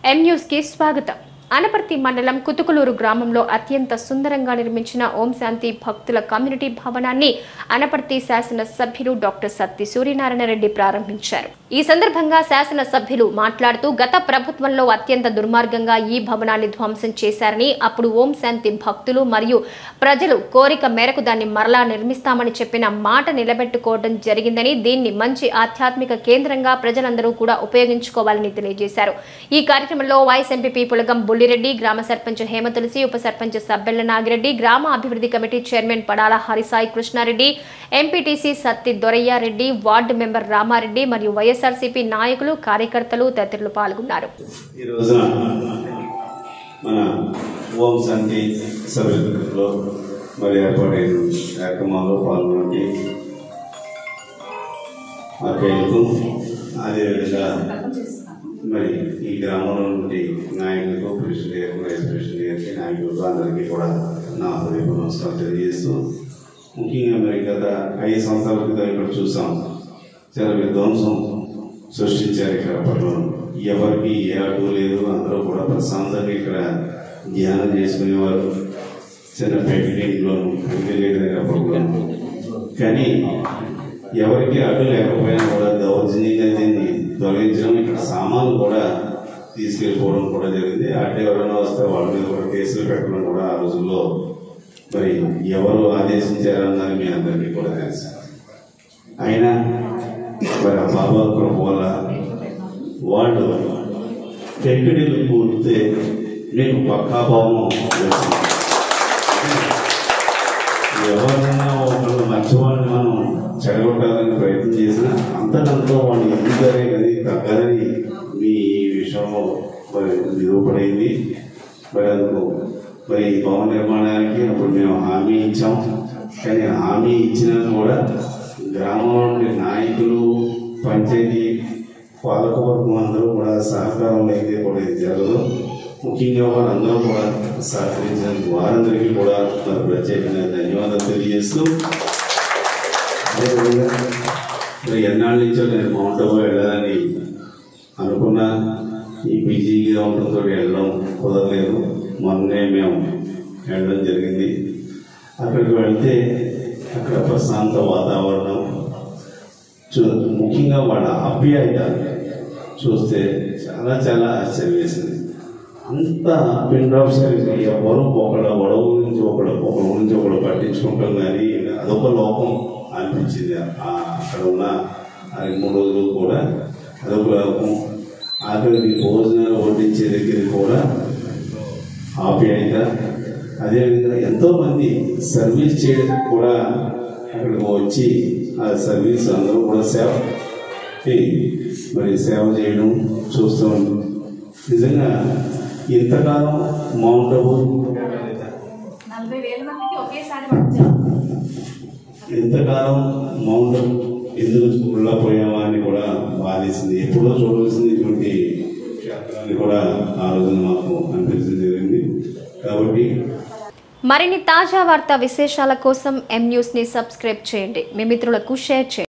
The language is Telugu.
ఎం న్యూస్ కి స్వాగతం అనపర్తి మండలం కుతుకులూరు గ్రామంలో అత్యంత సుందరంగా నిర్మించిన ఓం శాంతి భక్తుల కమ్యూనిటీ భవనాన్ని అనపర్తి శాసన సభ్యులు డాక్టర్ సత్తి సూర్యనారాయణ రెడ్డి ప్రారంభించారు ఈ సందర్భంగా శాసన సభ్యులు మాట్లాడుతూ గత ప్రభుత్వంలో అత్యంత దుర్మార్గంగా ఈ భవనాన్ని ధ్వంసం చేశారని అప్పుడు ఓం శాంతి భక్తులు మరియు ప్రజలు కోరిక మేరకు దాన్ని మరలా నిర్మిస్తామని చెప్పిన మాట నిలబెట్టుకోవడం జరిగిందని దీన్ని మంచి ఆధ్యాత్మిక కేంద్రంగా ప్రజలందరూ కూడా ఉపయోగించుకోవాలని తెలియజేశారు ఈ కార్యక్రమంలో వైస్ ఎంపీ పులగం బుల్లిరెడ్డి గ్రామ సర్పంచ్ హేమతులసి ఉప సర్పంచ్ సబ్బెల్ల నాగిరెడ్డి గ్రామ అభివృద్ధి committee chairman Padala Harisai Krishnareddy MPTC Satti Dorayyareddy ward member Ramareddy మరియు వైఎస్ఆర్సీపీ నాయకులు కార్యకర్తలు తదితరులు పాల్గొన్నారు ఈ రోజున మన ఓం శాంతి సభ్యులలో మరి ఏర్పాటైన కార్యక్రమాల్లో పాల్గొనండి అక్కయ్యకు అదేవిధంగా మరి ఈ గ్రామంలో నుండి నాయకులకు ప్రెసిడెంట్ గారికి వైస్ ప్రెసిడెంట్ గారికి నాయకులకు అందరికీ కూడా నా హృదయ నమస్కారం తెలియజేస్తూ ముఖ్యంగా మరి గత ఐదు సంవత్సరాల క్రితం ఇక్కడ చూసాం చాలా విధ్వంసం సృష్టించారు ఇక్కడ అప్పట్లో ఎవరికి ఏ అడ్డు లేదు అందరూ కూడా ప్రశాంతంగా ఇక్కడ ధ్యానం చేసుకునేవారు చిన్న పెయింటింగ్లోను లేదు అప్పట్లో కానీ ఎవరికి అడ్డు లేకపోయినా కూడా దౌర్జన్యంగా దీన్ని తొలగించడం ఇక్కడ సామాన్లు కూడా తీసుకెళ్ళిపోవడం కూడా జరిగింది అడ్డు ఎవరైనా వస్తే వాళ్ళ మీద కూడా కేసులు పెట్టడం కూడా ఆ రోజుల్లో మరి ఎవరు ఆదేశించారన్నది మీ అందరికీ కూడా తెలుసు అయినా మరి ఆ బాబా కృప వల్ల వాళ్ళు పెట్టుడిలు కూడితే మీకు పక్కా భావం వచ్చింది ఎవరైనా ఒకళ్ళు మంచివాడిని మనం చెడగొట్టాలని ప్రయత్నం చేసినా అంతకంతో వాళ్ళు ఎదుగుతారే కానీ తగ్గదని మీ విషయంలో మరి నిరూపడైంది మరి అందుకు మరి ఈ భవన నిర్మాణానికి అప్పుడు మేము హామీ ఇచ్చాం కానీ హామీ ఇచ్చినా కూడా గ్రామంలో ఉండే నాయకులు పంచాయతీ పాలకవర్గం అందరూ కూడా సహకారం అయితే కూడా ఇది జరగదు ముఖ్యంగా వారందరూ కూడా సహకరించినందుకు వారందరికీ కూడా మరి ప్రత్యేకంగా ధన్యవాదాలు తెలియజేస్తూ అదేవిధంగా మరి ఎన్నాళ్ళ నుంచో నేను మౌంట్ అబూ వెళ్ళాలని అనుకున్నా ఈ బిజీగా ఉండడంతో వెళ్ళడం కుదరలేదు మొన్నే మేము వెళ్ళడం జరిగింది అక్కడికి వెళ్తే అక్కడ ప్రశాంత వాతావరణం చూ ముఖ్యంగా వాళ్ళ ఆప్యాయత చూస్తే చాలా చాలా ఆశ్చర్యం వేసింది అంత పిన్ డ్రాప్ సర్వీస్ ఎవరు ఒకళ్ళ గొడవ గురించి ఒకళ్ళు ఒకళ్ళ గురించి ఒకళ్ళు పట్టించుకుంటాం కానీ అదొక లోపం అనిపించింది ఆ అక్కడ ఉన్న ఆ రెండు మూడు రోజులు కూడా అదొక లోపం ఆఖరికి భోజనాలు వడ్డించే దగ్గర కూడా ఆప్యాయత అదేవిధంగా ఎంతో మంది సర్వీస్ చేయడానికి కూడా అక్కడికి వచ్చి ఆ సర్వీస్ అందరూ కూడా సేవ కి మరి సేవ చేయడం చూస్తూ ఉంటాం నిజంగా ఇంతకాలం మౌంట్ అబూ నలభై వేల మందికి ఒకేసారి పంచాం ఇంతకాలం మౌంట్ అబూ ఎందుకు ఉండకపోయామా అని కూడా బాధేసింది ఎప్పుడో చూడవలసింది ఇటువంటి క్షేత్రాన్ని కూడా ఆ రోజున మాకు అనిపించడం జరిగింది కాబట్టి మరిన్ని తాజా వార్తా విశేషాల కోసం ఎం న్యూస్ ని సబ్స్క్రైబ్ చేయండి మీ మిత్రులకు షేర్ చేయండి